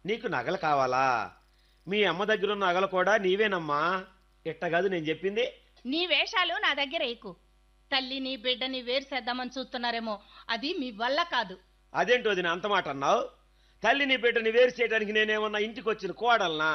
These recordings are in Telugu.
నీకు నగలు కావాలా మీ అమ్మ దగ్గర ఉన్న నగలు కూడా నీవేనమ్మా ఇట్ట కాదు నేను చెప్పింది నీ వేషాలు నా దగ్గర ఎక్కు తల్లిని బిడ్డని వేరు చేద్దామని చూస్తున్నారేమో అది మీ వల్ల కాదు అదేంటో వదిన అంత మాట అన్నావు తల్లిని బిడ్డని వేరు చేయడానికి నేనేమన్నా ఇంటికి వచ్చిన కోడల్నా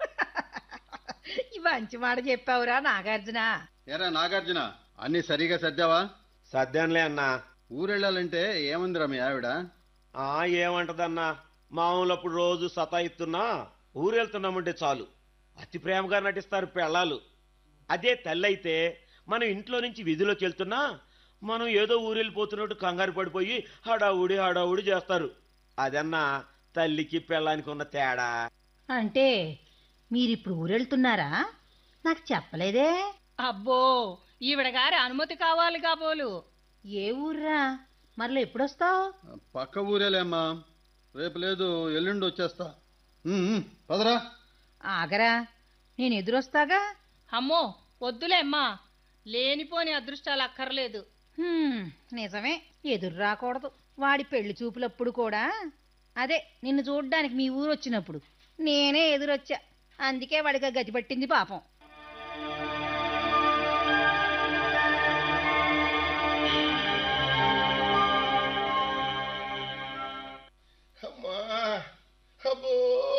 ఈ మంచి మాట చెప్పావురా నాగార్జున ఎరా నాగార్జున అన్ని సరిగా సర్దావా సర్దానులే అన్నా ఊరెళ్ళాలంటే ఏముందిరా మీ ఆవిడ ఆ ఏమంటదన్నా మామూలప్పుడు రోజు సతాయిస్తున్నా ఊరెళ్తున్నామంటే చాలు అతి ప్రేమగా నటిస్తారు పెళ్ళాలు అదే తల్లి అయితే మనం ఇంట్లో నుంచి విధిలోకి వెళ్తున్నా మనం ఏదో ఊరెళ్ళిపోతున్నట్టు కంగారు పడిపోయి హడావుడి హడావుడి చేస్తారు అదన్నా తల్లికి పెళ్ళానికి ఉన్న తేడా అంటే మీరిప్పుడు ఊరెళ్తున్నారా నాకు చెప్పలేదే అబ్బో ఈవిడ గారి అనుమతి కావాలి కాబోలు ఏ ఊర్రా మరలో ఎప్పుడొస్తావు పక్క ఊరేలేమ్మా రేపు లేదు ఎల్లుండి వచ్చేస్తా ఉమ్, ఉమ్, పదరా ఆగరా నేను ఎదురొస్తాగా అమ్మో వద్దులే అమ్మా లేనిపోని అదృష్టాలు అక్కర్లేదు హ్మ్, నిజమే ఎదురు రాకూడదు వాడి పెళ్లి చూపులప్పుడు కూడా అదే నిన్ను చూడ్డానికి మీ ఊరు వచ్చినప్పుడు నేనే ఎదురొచ్చా అందుకే వాడికి ఆ గతి పట్టింది పాపం అమ్మా అబ్బో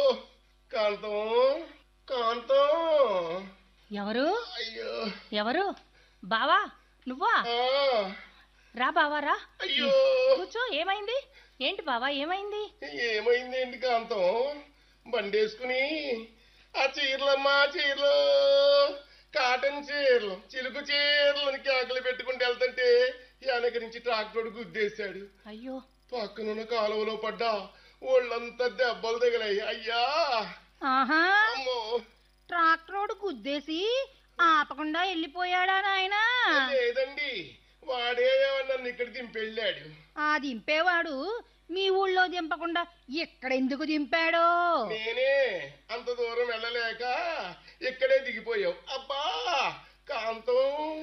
కాంతం కాంతం ఎవరు అయ్యో ఎవరు బావా నువ్వా ఆ, రా బావా రా అయ్యో కూర్చో ఏమైంది ఏంటి బావా ఏమైంది ఏమైందేంటి కాంతం బండేసుకుని ఆ చీరలమ్మా చీరలు కాటన్ చీరలు చిలుకు చీరలని కేకలు పెట్టుకుంటూ వెళ్తుంటే వెనక నుంచి ట్రాక్టర్ గుద్దేశాడు అయ్యో పక్కనున్న కాలువలో పడ్డా ఒళ్ళంతా దెబ్బలు తగిలాయి అయ్యా ఆహా అమ్మో ట్రాక్టరోడు గుద్దేసి ఆపకుండా వెళ్ళిపోయాడా నాయనా లేదండి వాడే నన్ను ఇక్కడ దింపెళ్ళాడు ఆ దింపేవాడు మీ ఊళ్ళో దింపకుండా ఇక్కడ ఎందుకు దింపాడో నేనే అంత దూరం వెళ్ళలేక ఇక్కడే దిగిపోయావు అబ్బా కాంతం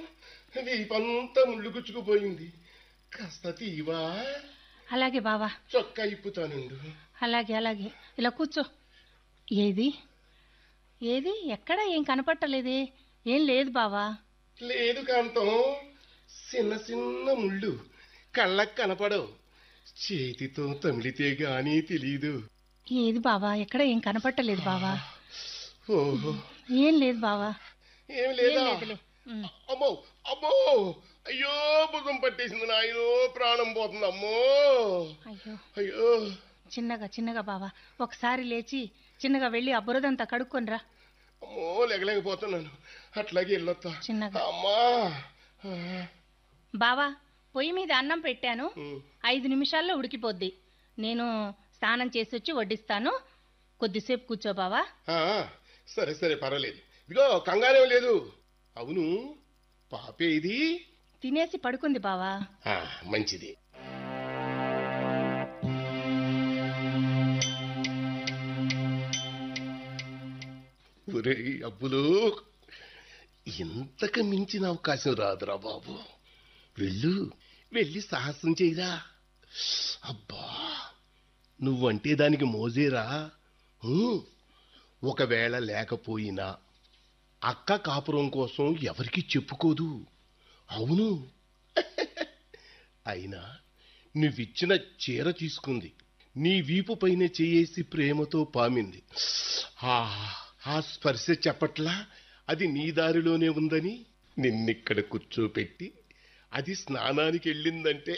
వీపంతా ముళ్ళు గుచ్చుకుపోయింది కాస్త తీవా అలాగే బావా చొక్కా ఇప్పుతానుండు అలాగే అలాగే ఇలా కూర్చో ఏది ఏది ఎక్కడ ఏం కనపట్టలేదే ఏం లేదు బావా లేదు కాంతం చిన్న చిన్న ముళ్ళు కళ్ళకు కనపడవు చేతితో తమిళితే గానీ తెలీదు ఏది బావా ఎక్కడ ఏం కనపట్టలేదు బావా ఓహో ఏం లేదు బావా ఏమి ఏం లేదా లేదులే ఉమ్. అమ్మో అమ్మో అయ్యో భుజం పట్టేసింది నాయనో ప్రాణం పోతుంది అమ్మో అయ్యో అయ్యో చిన్నగా చిన్నగా బావా ఒకసారి లేచి చిన్నగా వెళ్ళి ఆ బురదంతా కడుక్కొనిరా అమ్మో లెగలేకపోతున్నాను అట్లాగే వెళ్ళొత్తా చిన్నగా. అమ్మా ఆ, బావా పొయ్యి మీద అన్నం పెట్టాను ఉమ్. ఐదు నిమిషాల్లో ఉడికిపోద్ది నేను స్నానం చేసి వచ్చి వడ్డిస్తాను కొద్దిసేపు కూర్చో బావా ఆ, సరే సరే పర్వాలేదు ఇదిగో కంగారేం లేదు అవును పాపే ఇది తినేసి పడుకుంది బావా ఆ, మంచిది ఒరేయ్ అబ్బులు ఇంతకు మించిన అవకాశం రాదురా బాబు వెళ్ళు వెళ్ళి సాహసం చేయరా అబ్బా నువ్వంటే దానికి మోజేరా ఊ, ఒకవేళ లేకపోయినా అక్క కాపురం కోసం ఎవరికి చెప్పుకోదు అవును అయినా నువ్విచ్చిన చీర తీసుకుంది నీ వీపు పైన చేయేసి ప్రేమతో పామింది ఆ ఆ స్పర్శ చెప్పట్లా అది నీ దారిలోనే ఉందని నిన్నిక్కడ కూర్చోపెట్టి అది స్నానానికి వెళ్ళిందంటే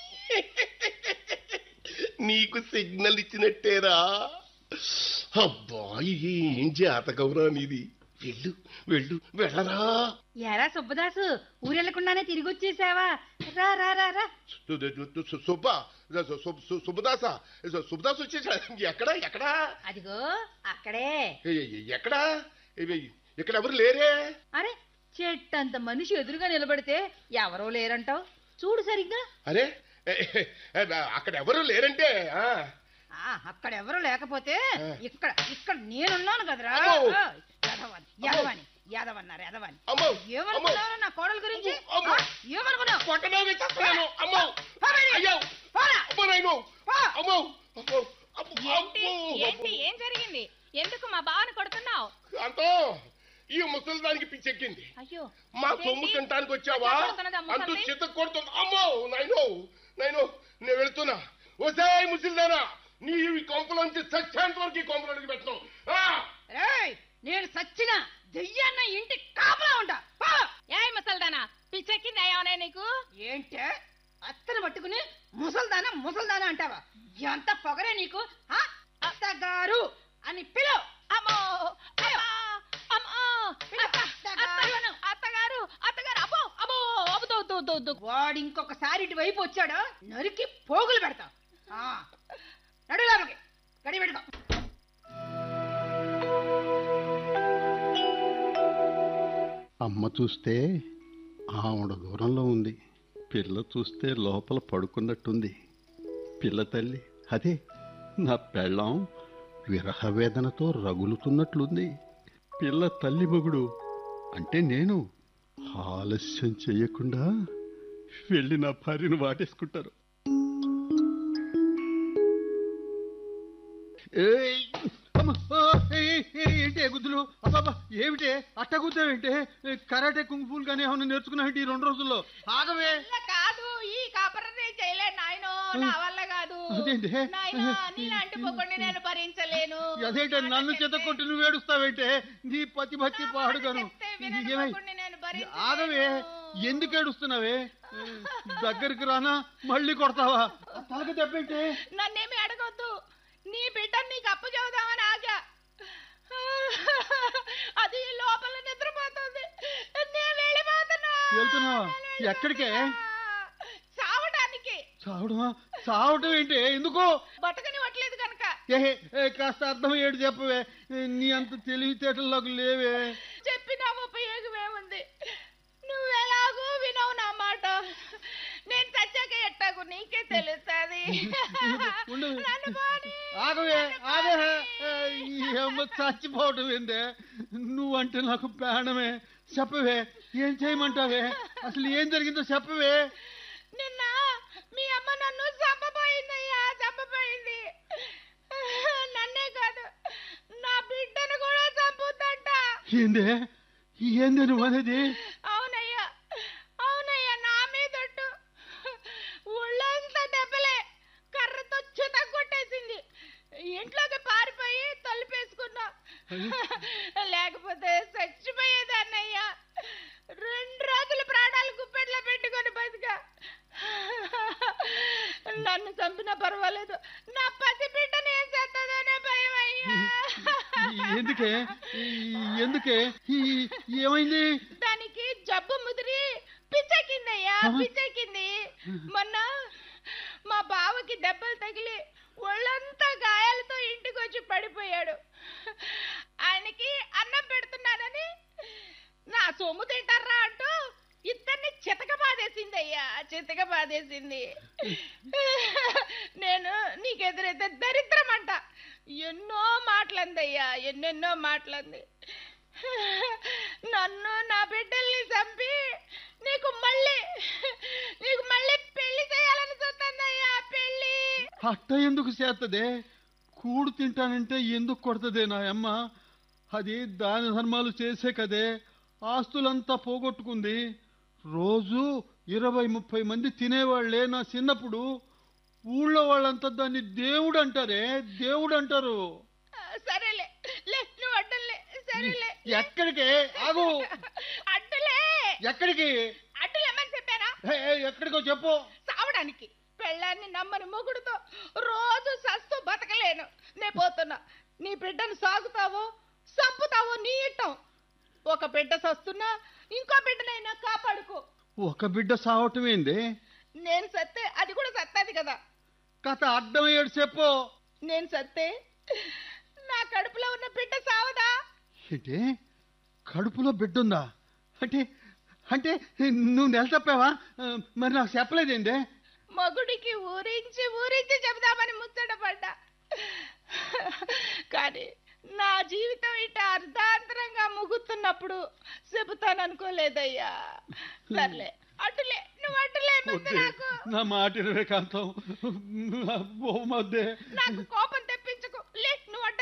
నీకు సిగ్నల్ ఇచ్చినట్టేరా అబ్బా ఏం జాతకవురా నీది వెళ్ళు వెళ్ళు వెళ్ళరా ఎరా సుబ్బదాసు ఊరెళ్ళకుండానే తిరిగి వచ్చేసావా రా రా రా రా సు- సు- సు- సు- సుబ్బ సు- సు- సు- సుబ్బదాస సు- సుబ్బదాస్ వచ్చేసా ఎక్కడ ఎక్కడ అదిగో అక్కడే ఏ- ఏ- ఎక్కడ ఏ- ఇక్కడ ఎవరు లేరే అరే చెట్టంత మనిషి ఎదురుగా నిలబడితే ఎవరో లేరంటావు చూడు సరిగ్గా అరే ఏ- ఏ- ఏ, అక్కడ ఎవరు లేరంటే ఆ. ఆ, అక్కడ ఎవరు లేకపోతే ఇక్కడ ఇక్కడ నేనున్నాను కదరా అమ్మో. ఆ, యాదవని యాదవని యాదవన్నారు యాదవని అమ్మో ఏమనుకున్నావు నా కోడల గురించి అమ్మో. ఆ, ఏమనుకున్నావు కొట్టడానికి చస్తున్నాను అమ్మో అయ్యో పోరా. అమ్మో నాయనో పో. అమ్మో అమ్మో అబ్బో, ఏంటి అబ్బో, ఏంటి ఏం జరిగింది ఎందుకు మా బావని కొడుతున్నావు అంతో ఈ ముసలి దానికి పిచ్చెక్కింది అయ్యో మా ఏంటి? సొమ్ము తినటానికి వచ్చావా ఎట్లా కొడుతున్నదా ముసల్ది? అంటూ చిత్త కొడుతుంది అమ్మో నైనో నైనో నేను వెళ్తున్నా వసాయ్ ముసలిదానా నీ ఈ కొంపలోంచి సత్యాంత వరకు ఈ కొంపలోకి పెట్టను ఆ! ఏయ్ నేను సచ్చిన దెయ్యాన్న ఇంటి కాపలా ఉంటా ఏయ్ ముసల్దానా పిచ్చెక్కింది ఏమన్నా నీకు ఏంటే అత్తను పట్టుకుని ముసల్దానా ముసల్దానా అంటావా ఎంత పొగరే నీకు ఆ? అత్తగారు అని పిలువు అమ్మో అమ్మా, అమ్మా, అత్త, అత్తగారు. అత్త, అత్తగారు అత్తగారు అబ్బో అబ్బో అబ్బో వద్దు, వద్దు, వద్దు. వాడు ఇంకొకసారి ఇటు వైపు వచ్చాడో నరికి పోగులు పెడతా ఆ. నడు లోపలికి గడి పెట్టుకో అమ్మ చూస్తే ఆవిడ దూరంలో ఉంది పిల్ల చూస్తే లోపల పడుకున్నట్టుంది పిల్ల తల్లి అదే నా పెళ్ళం విరహ వేదనతో రగులుతున్నట్లుంది పిల్ల తల్లి మొగుడు అంటే నేను ఆలస్యం చెయ్యకుండా వెళ్ళి నా భార్యను వాటేసుకుంటారు ఏయ్! అమ్మ! ఆ! ఏయ్! ఏయ్! ఏంటి గుద్దులు అబ్బాబా ఏమిటి అట్ట గుద్దావేంటి కరాటే కుంఫూల్ కానీ ఏమన్నా నేర్చుకున్నావేంటి ఈ రెండు రోజుల్లో ఆగవే వల్ల కాదు ఈ కాపరనే చేయలే నాయనో నా వల్ల కాదు అదేంటి? నాయనా నీలాంటి మొగుడిని నేను భరించలేను అదేంటి నన్ను చేత కొట్టి నువ్వు ఏడుస్తావేంటే నీ పతి భక్తి పాడుగాను చెప్తే వినని ఏమై మొగుడిని నేను భరించలేను. ఆగవే ఎందుకు ఏడుస్తున్నావే దగ్గరికి రానా మళ్ళీ కొడతావా తలక దెబ్బేంటి నన్నేమి అడగొద్దు నీ బిడ్డ నీకు అప్పు చెబుదామని ఆగా అది లోపల నిద్రపోతుంది నేను వెళ్ళిపోతున్నా వెళ్తున్నావా? ఎక్కడికే? చావడానికి చావడమా చావటం ఏంటి ఎందుకు బతకనివ్వట్లేదు కనుక ఏహే ఏ, కాస్త అర్థం ఏడు చెప్పవే నీ అంత తెలివితేటల్లోకి లేవే చెప్పినా ఉపయోగం ఏముంది నువ్వెలాగూ వినవు నా మాట నేను చచ్చాక ఎట్టాకు నీకే తెలుస్తుంది ఉండు. నన్ను పోనీ. ఆగవే ఆగే ఏమో చచ్చిపోవటం ఏందే నువ్వంటే నాకు ప్రాణమే చెప్పవే ఏం చేయమంటావే అసలు ఏం జరిగిందో చెప్పవే నిన్న మీ అమ్మ నన్ను చంపబోయిందయ్యా చంపబోయింది నన్నే కాదు నా బిడ్డను కూడా చంపుతంట ఏందే ఏందే నువ్వు అనేది అవునయ్యా అవునయ్యా నా మీదొట్టు ఒళ్ళంతా దెబ్బలే కర్రతో చుత కొట్టేసింది ఇంట్లోకి పారిపోయి తలుపేసుకున్నా లేకపోతే చచ్చిపోయేదాన్నయ్యా రెండు రోజులు ప్రాణాలు గుప్పెట్లో పెట్టుకొని బతికా నన్ను చంపినా పర్వాలేదు నా పసి బిడ్డని ఏం చేస్తుందనే భయం అయ్యా ఎందుకే ఈ- ఎందుకే ఈ- ఏమైంది దానికి జబ్బు ముదిరి పిచ్చెక్కిందయ్యా ఆహా. పిచ్చెక్కింది మొన్న మా బావకి దెబ్బలు తగిలి ఒళ్ళంతా గాయాలతో ఇంటికి వచ్చి పడిపోయాడు ఆయనకి అన్నం పెడుతున్నానని నా సొమ్ము తింటారా అంటూ ఇద్దరిని చితక బాధేసిందయ్యా చితక బాధేసింది నేను నీకెదురైతే దరిద్రం అంట ఎన్నో మాటలందయ్యా ఎన్నెన్నో మాటలంది నన్ను నా బిడ్డల్ని చంపి నీకు మళ్ళీ నీకు మళ్ళీ పెళ్లి చేయాలని చూస్తుందయ్యా పెళ్లి అట్ట ఎందుకు చేస్తదే కూడు తింటానంటే ఎందుకు కొడుతుందే నా అమ్మ అది దాన ధర్మాలు చేసే కదే ఆస్తులంతా పోగొట్టుకుంది రోజు ఇరవై ముప్పై మంది తినేవాళ్లే నా చిన్నప్పుడు ఊళ్ళో వాళ్ళంతా దాన్ని దేవుడు అంటారే దేవుడు అంటారు ఆ, సరేలే లే నువ్వు అడ్డులే సరేలే ఎక్కడికి ఆగు అడ్డులే ఎక్కడికి అడ్డులేమని చెప్పానా ఏ, ఏ, ఎక్కడికో చెప్పు సావడానికి పెళ్ళాన్ని నమ్మని మొగుడుతో రోజు సస్తూ బతకలేను నే పోతున్నా నీ బిడ్డను సాగుతావో చంపుతావో నీ ఇట్టం ఒక బిడ్డ సస్తున్నా ఇంకో బిడ్డనైనా కాపాడుకో ఒక బిడ్డ సావటం ఏంది నేను సత్తే అది కూడా సత్తది కదా కథ అడ్డమయ్యాడు చెప్పు నేను సత్తే నా కడుపులో ఉన్న బిడ్డ సావదా ఏంటి కడుపులో బిడ్డుందా అంటే అంటే నువ్వు నెల తప్పావా ఆ, మరి నాకు చెప్పలేదేంటి మగుడికి ఊరించి ఊరించి చెబుదామని ముచ్చట పడ్డా కానీ నా జీవితం ఇట అర్ధాంతరంగా ముగుతున్నప్పుడు చెబుతాననుకోలేదయ్యా సర్లే అటులే నువ్వు అటులే ముందు వద్దే. నాకు నా మాట ఇరవై కాంతం ఓ మధ్య నాకు కోపం